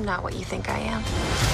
I'm not what you think I am.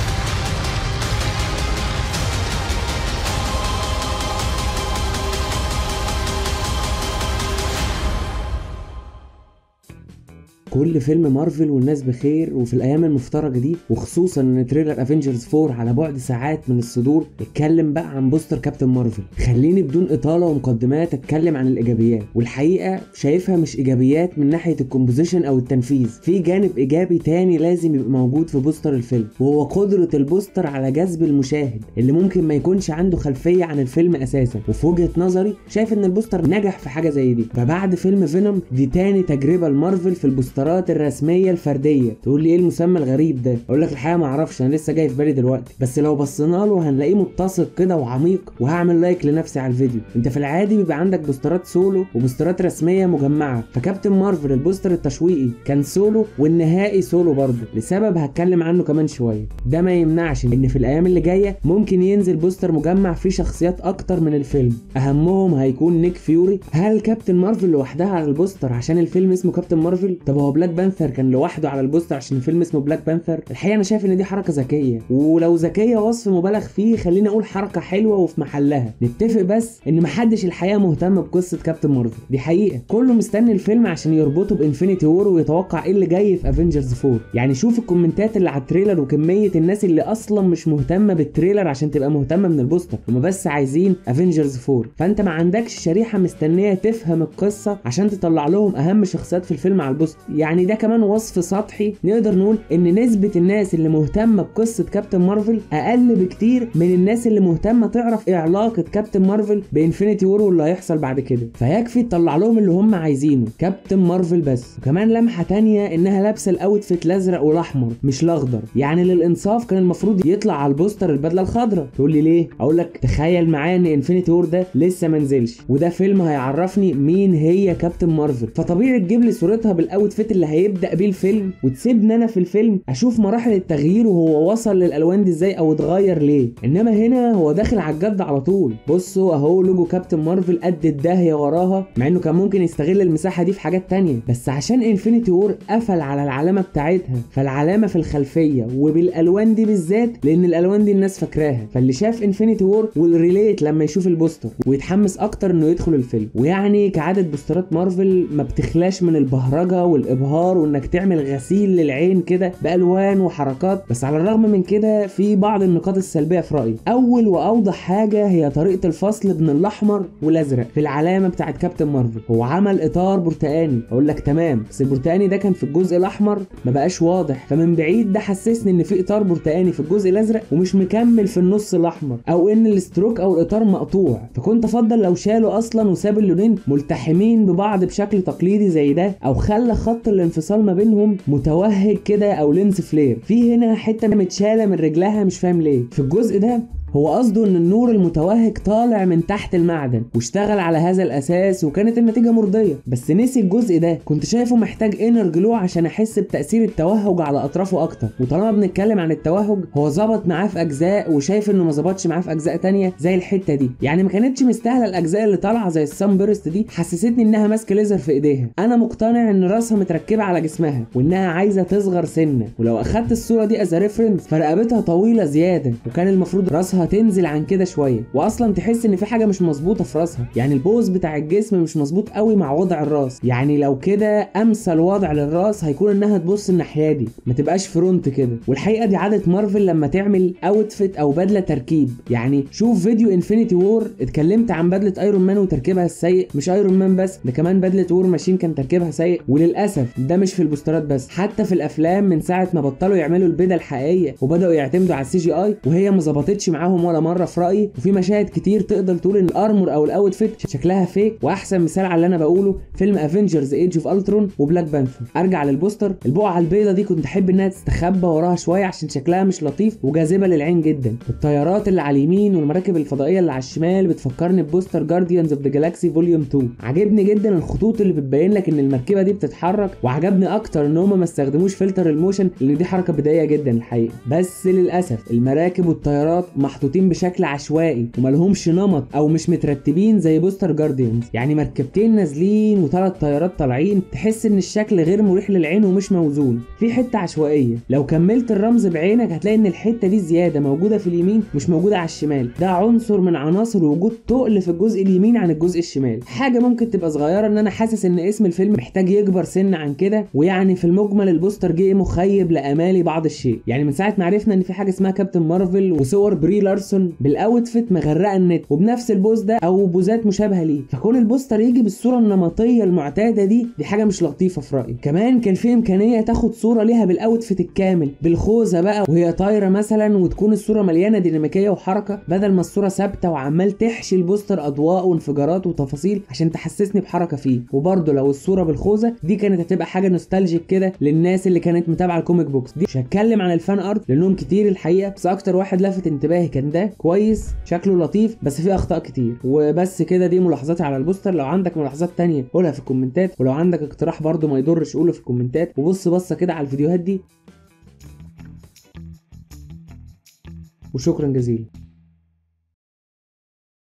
كل فيلم مارفل والناس بخير وفي الايام المفترجه دي وخصوصا ان تريلر افنجرز 4 على بعد ساعات من الصدور اتكلم بقى عن بوستر كابتن مارفل خليني بدون اطاله ومقدمات اتكلم عن الايجابيات والحقيقه شايفها مش ايجابيات من ناحيه الكومبوزيشن او التنفيذ في جانب ايجابي تاني لازم يبقى موجود في بوستر الفيلم وهو قدره البوستر على جذب المشاهد اللي ممكن ما يكونش عنده خلفيه عن الفيلم اساسا وفي وجهه نظري شايف ان البوستر نجح في حاجه زي دي فبعد فيلم فينوم دي تاني تجربه لمارفل في البوسترات الرسميه الفرديه تقول لي ايه المسمى الغريب ده اقول لك الحقيقه ما اعرفش انا لسه جاي في بالي دلوقتي بس لو بصينا له هنلاقيه متسق كده وعميق وهعمل لايك لنفسي على الفيديو انت في العادي بيبقى عندك بوسترات سولو وبوسترات رسميه مجمعه فكابتن مارفل البوستر التشويقي كان سولو والنهائي سولو برضه لسبب هتكلم عنه كمان شويه ده ما يمنعش ان في الايام اللي جايه ممكن ينزل بوستر مجمع فيه شخصيات اكتر من الفيلم اهمهم هيكون نيك فيوري هل كابتن مارفل لوحدها على البوستر عشان الفيلم اسمه كابتن مارفل طب هو بلاك بانثر كان لوحده على البوستر عشان الفيلم اسمه بلاك بانثر الحقيقه انا شايف ان دي حركه ذكيه ولو ذكيه وصف مبالغ فيه خليني اقول حركه حلوه وفي محلها نتفق بس ان محدش الحقيقه مهتم بقصه كابتن مارفل دي حقيقه كله مستني الفيلم عشان يربطه بانفينيتي وور ويتوقع ايه اللي جاي في افنجرز 4 يعني شوف الكومنتات اللي على التريلر وكميه الناس اللي اصلا مش مهتمه بالتريلر عشان تبقى مهتمه من البوستر هما بس عايزين افنجرز 4 فانت ما عندكش شريحه مستنيه تفهم القصه عشان تطلع لهم اهم شخصيات في الفيلم على البوستر يعني ده كمان وصف سطحي نقدر نقول ان نسبه الناس اللي مهتمه بقصه كابتن مارفل اقل بكتير من الناس اللي مهتمه تعرف ايه علاقه كابتن مارفل بانفينيتي وور واللي هيحصل بعد كده فيكفي تطلع لهم اللي هم عايزينه كابتن مارفل بس وكمان لمحه تانية انها لابسه الاوتفيت الازرق والاحمر مش الاخضر يعني للانصاف كان المفروض يطلع على البوستر البدله الخضراء تقول لي ليه اقول لك تخيل معايا ان انفينيتي وور ده لسه ما نزلش وده فيلم هيعرفني مين هي كابتن مارفل فطبيعي تجيب لي صورتها بالاوتفيت اللي هيبدا بيه الفيلم وتسيبني انا في الفيلم اشوف مراحل التغيير وهو وصل للالوان دي ازاي او اتغير ليه انما هنا هو داخل على الجد على طول بصوا اهو لوجو كابتن مارفل قد الداهيه وراها مع انه كان ممكن يستغل المساحه دي في حاجات تانية بس عشان انفينيتي وور قفل على العلامه بتاعتها فالعلامه في الخلفيه وبالالوان دي بالذات لان الالوان دي الناس فاكراها فاللي شاف انفينيتي وور والريليت لما يشوف البوستر ويتحمس اكتر انه يدخل الفيلم ويعني كعاده بوسترات مارفل ما بتخلاش من البهرجه والابهار وانك تعمل غسيل للعين كده بالوان وحركات بس على الرغم من كده في بعض النقاط السلبيه في رايي اول واوضح حاجه هي طريقه الفصل بين الاحمر والازرق في العلامه بتاعت كابتن مارفل هو عمل اطار برتقاني اقول لك تمام بس البرتقاني ده كان في الجزء الاحمر ما بقاش واضح فمن بعيد ده حسسني ان في اطار برتقاني في الجزء الازرق ومش مكمل في النص الاحمر او ان الستروك او الاطار مقطوع فكنت افضل لو شاله اصلا وساب اللونين ملتحمين ببعض بشكل تقليدي زي ده او خلى خط الانفصال ما بينهم متوهج كده او لينس فلير في هنا حته متشاله من رجلها مش فاهم ليه في الجزء ده هو قصده ان النور المتوهج طالع من تحت المعدن واشتغل على هذا الاساس وكانت النتيجه مرضيه بس نسي الجزء ده كنت شايفه محتاج انر جلو عشان احس بتاثير التوهج على اطرافه اكتر وطالما بنتكلم عن التوهج هو ظبط معاه في اجزاء وشايف انه ما ظبطش معاه في اجزاء تانية زي الحته دي يعني ما كانتش مستاهله الاجزاء اللي طالعه زي السان بيرست دي حسستني انها ماسكه ليزر في ايديها انا مقتنع ان راسها متركبه على جسمها وانها عايزه تصغر سنه ولو اخدت الصوره دي از ريفرنس فرقبتها طويله زياده وكان المفروض راسها تنزل عن كده شويه واصلا تحس ان في حاجه مش مظبوطه في راسها يعني البوز بتاع الجسم مش مظبوط قوي مع وضع الراس يعني لو كده امثل وضع للراس هيكون انها تبص الناحيه دي ما تبقاش فرونت كده والحقيقه دي عاده مارفل لما تعمل اوتفيت او بدله تركيب يعني شوف فيديو انفينيتي وور اتكلمت عن بدله ايرون مان وتركيبها السيء مش ايرون مان بس ده كمان بدله وور ماشين كان تركيبها سيء وللاسف ده مش في البوسترات بس حتى في الافلام من ساعه ما بطلوا يعملوا البدل الحقيقيه وبداوا يعتمدوا على السي جي اي وهي ما ظبطتش معاهم ولا مره في رايي وفي مشاهد كتير تقدر تقول ان الارمور او الاوتفيت شكلها فيك واحسن مثال على اللي انا بقوله فيلم افنجرز ايج اوف الترون وبلاك بانثر ارجع للبوستر البقعه البيضه دي كنت احب انها تستخبى وراها شويه عشان شكلها مش لطيف وجاذبه للعين جدا الطيارات اللي على اليمين والمراكب الفضائيه اللي على الشمال بتفكرني ببوستر جارديانز اوف ذا جالاكسي فوليوم 2 عجبني جدا الخطوط اللي بتبين لك ان المركبه دي بتتحرك وعجبني اكتر ان هم ما استخدموش فلتر الموشن اللي دي حركه بدائيه جدا الحقيقه بس للاسف المراكب والطيارات محطوطين بشكل عشوائي وملهمش نمط او مش مترتبين زي بوستر جارديانز يعني مركبتين نازلين وثلاث طيارات طالعين تحس ان الشكل غير مريح للعين ومش موزون في حته عشوائيه لو كملت الرمز بعينك هتلاقي ان الحته دي زياده موجوده في اليمين مش موجوده على الشمال ده عنصر من عناصر وجود تقل في الجزء اليمين عن الجزء الشمال حاجه ممكن تبقى صغيره ان انا حاسس ان اسم الفيلم محتاج يكبر سن عن كده ويعني في المجمل البوستر جه مخيب لامالي بعض الشيء يعني من ساعه ما عرفنا ان في حاجه اسمها كابتن مارفل وصور بري لارسون بالاوتفيت مغرقه النت وبنفس البوز ده او بوزات مشابهه ليه فكون البوستر يجي بالصوره النمطيه المعتاده دي دي حاجه مش لطيفه في رايي كمان كان في امكانيه تاخد صوره ليها بالاوتفيت الكامل بالخوذه بقى وهي طايره مثلا وتكون الصوره مليانه ديناميكيه وحركه بدل ما الصوره ثابته وعمال تحشي البوستر اضواء وانفجارات وتفاصيل عشان تحسسني بحركه فيه وبرده لو الصوره بالخوذه دي كانت هتبقى حاجه نوستالجيك كده للناس اللي كانت متابعه الكوميك بوكس دي مش هتكلم عن الفان ارت لانهم كتير الحقيقه بس اكتر واحد لفت انتباهي كان ده كويس شكله لطيف بس فيه اخطاء كتير وبس كده دي ملاحظاتي على البوستر لو عندك ملاحظات تانية قولها في الكومنتات ولو عندك اقتراح برضو ما يضرش قوله في الكومنتات وبص بصه كده على الفيديوهات دي وشكرا جزيلا